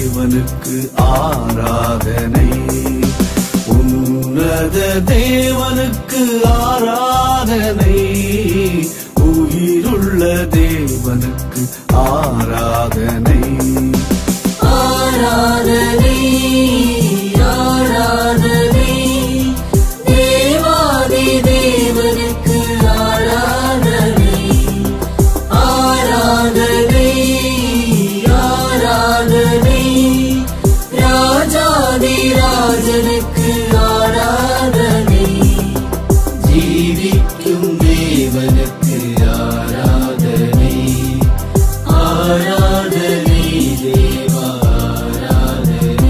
தேவனுக்கு ஆராதனை உன்னத தேவனுக்கு ஆராதனை உயிருள்ள தேவனுக்கு ஆராதனை ஆராதனை ஆராதனை தேவாதி தேவனுக்கு ஆராதனை ஆராதனை ஆராதனை ராஜாதி ராஜனுக்கு ஆராதனை ஜீவிக்கும் தேவனுக்கு ஆராதனை ஆராதனை தேவா ஆராதனை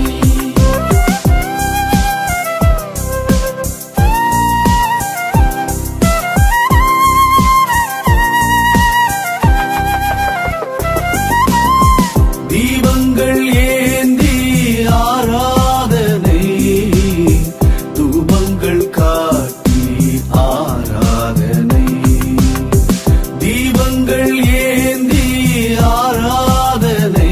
தீபங்கள் ஏந்தி ஆராதனை தூபங்கள் காட்டி ஆராதனை தீபங்கள் ஏந்தி ஆராதனை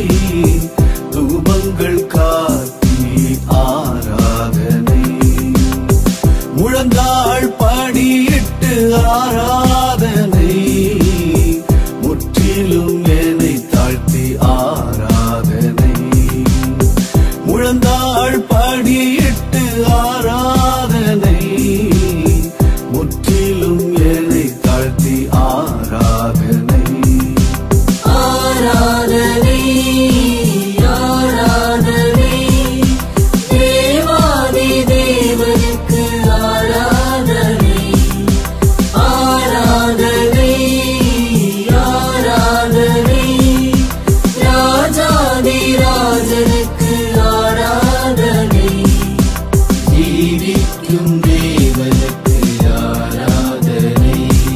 தூபங்கள் காட்டி ஆராதனை முழந்தாள் படியிட்டு ஆராதனை முற்றிலும் என்னை தாழ்த்தி ஆராதனை முழந்தாள் படியிட்டு ஆராதனை முற்றிலும் என்னை தாழ்த்தி ஆராதனை ஆராதனை ஆராதனை தேவாதி தேவனுக்கு ஆராதனை ஆராதனை ஆராதனை ராஜாதி ராஜனுக்கு ஆராதனை ஜீவிக்கும் தேவனுக்கு ஆராதனை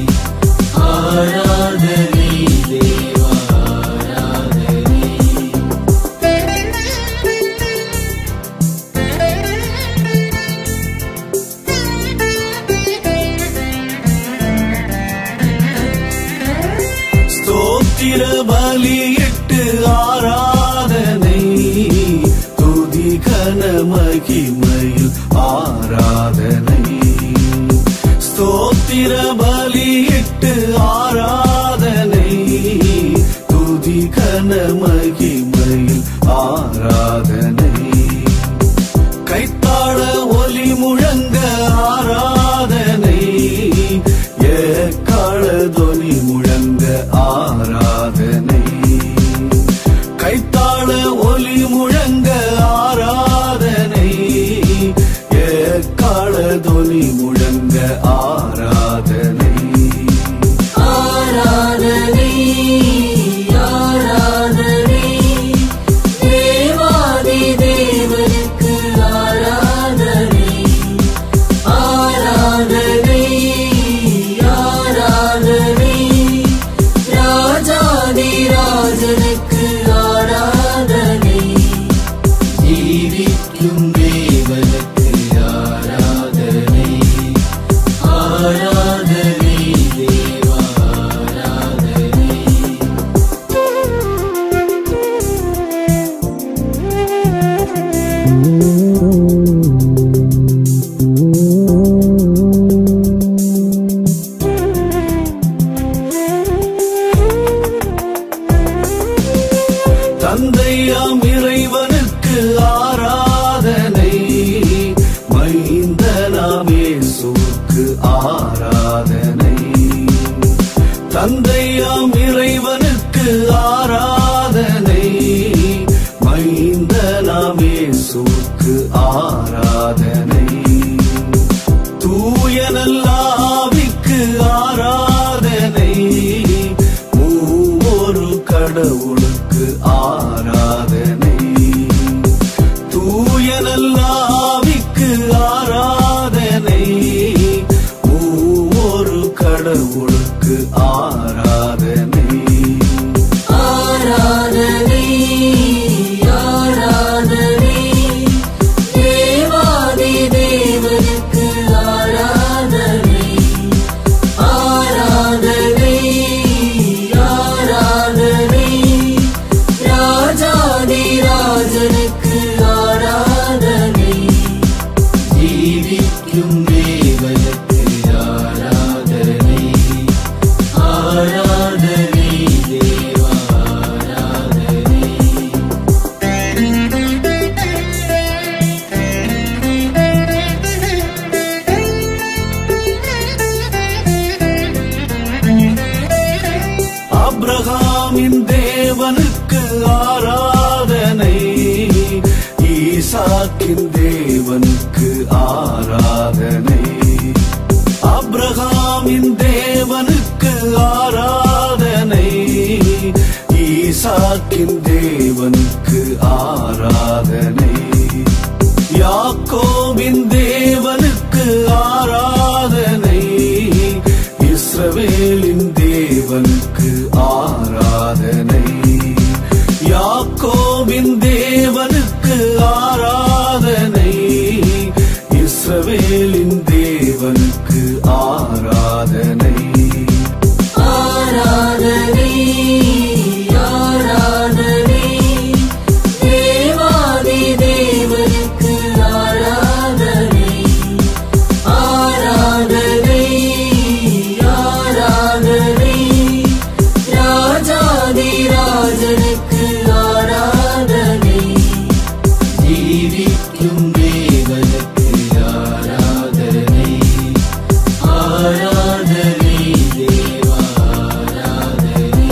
ஆராதனை தேவா ஆராதனை ஸ்தோத்திர பலியிட்டு ஆராதனை துதி கன மகிமையில் ஆராதனை ஸ்தோத்திர பலியிட்டு ஆராதனை துதி கன மகிமையில் ஆராதனை கைத்தாள ஒலி முழங்க ஆராதனை ஏக்காள தொனி முழங்க ஆராதனை கைத்தாள ஒலி முழங்க ஆராதனை ஏக்காள தொனி முழங்க ஆராதனை ஆராதனை ஆராதனை தேவாதி தேவனுக்கு ஆராதனை ஆராதனை ஆராதனை ராஜாதி ராஜனுக்கு ஆராதனை ஜீவிக்கும் தேவனுக்கு ஆராதனை ஆராதனை தேவா ஆராதனை தந்தையாம் இறைவனுக்கு ஆராதனை மைந்தனாம் இயேசுவுக்கு ஆராதனை தந்தையாம் இறைவனுக்கு ஆராதனை மைந்தனாம் இயேசுவுக்கு ஆராதனை தூய நல்லாவிக்கு ஆராதனை மூவொரு கடவுளுக்கு ஆராதனை ஈசாக்கின் தேவனுக்கு ஆராதனை அப்ரஹாமின் தேவனுக்கு ஆராதனை ஈசாக்கின் தேவனுக்கு ஆராதனை யாக்கோபின் தேவனுக்கு ஆராதனை இஸ்ரவேலின் தேவனுக்கு ஆராதனை யாக்கோபின் தேவனுக்கு ஆராதனை இஸ்ரவேலின் தேவனுக்கு ஆராதனை ஆராதனை ஆராதனை தேவாதி தேவனுக்கு ஆராதனை ஆராதனை ஆராதனை ராஜாதி ராஜனுக்கு ஆராதனை ஜீவிக்கும் தேவனுக்கு ஆராதனை ஆராதனை தேவா ஆராதனை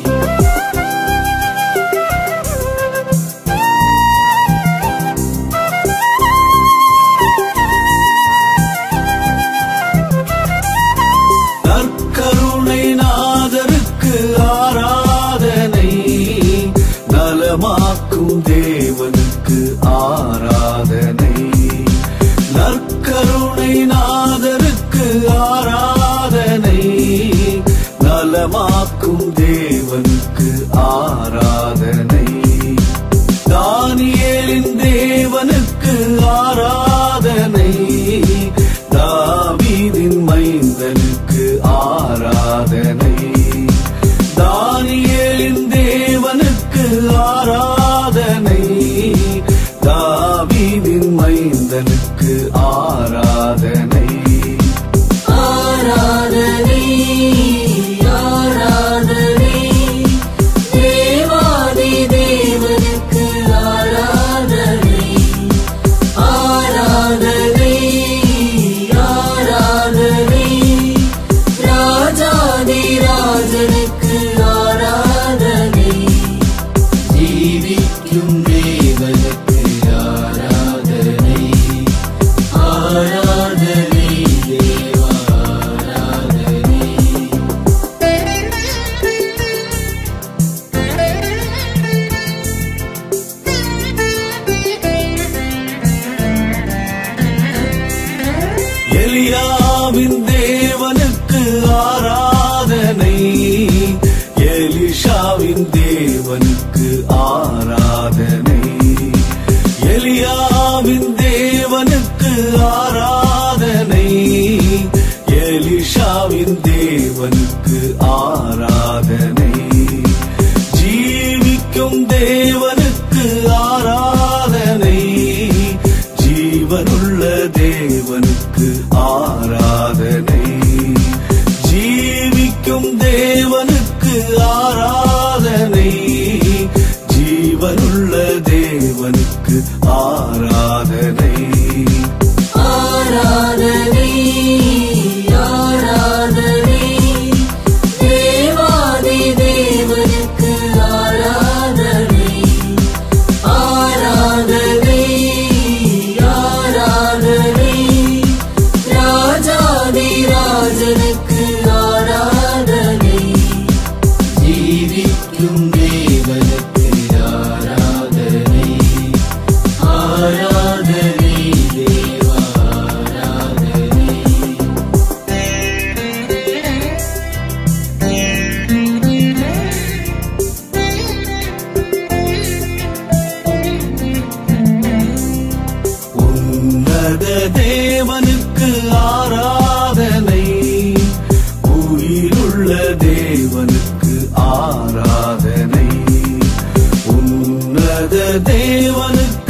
நற்கருணை நாதருக்கு ஆராதனை நலமாக்கும் தேவனுக்கு ஆராதனை நற்கருணை நாதருக்கு ஆராதனை நலமாக்கும் தேவனுக்கு ஆராதனை தானியேலின் தேவனுக்கு ஆராதனை தாவீதின் மைந்தனுக்கு ஆராதனை தானியேலின் தேவனுக்கு ஆராதனை தாவீதின் மைந்தனுக்கு ஆராதனை ஆராதனை ஆராதனை தேவாதி தேவனுக்கு ஆராதனை ஆராதனை ஆராதனை ராஜாதி ராஜனுக்கு ஆராதனை ஜீவிக்கும் தேவனுக்கு ஆராதனை ஆராதனை தேவா ஆராதனை எலியாவின் தேவனுக்கு ஆராதனை எலிஷாவின் தேவனுக்கு ஆராதனை எலியாவின் தேவனுக்கு ஆராதனை எலிஷாவின் தேவனுக்கு ஆராதனை ஜீவிக்கும் தேவனுக்கு ஆராதனை ஜீவனுள்ள தேவனுக்கு ஆராதனை ஜீவிக்கும் தேவனுக்கு ஆராதனை ஜீவனுள்ள தேவனுக்கு ஆராதனை ஆராதனை ஆராதனை தேவாதி தேவனுக்கு ஆராதனை ஆராதனை ஆராதனை ராஜாதி ராஜனுக்கு ஆராதனை ஜீவிக்கும் தேவனுக்கு ஆராதனை ஆராதனை தேவா ஆராதனை உன்னத தேவனுக்கு ஆராதனை உயிருள்ள தேவனுக்கு ஆராதனை உன்னத தேவனுக்கு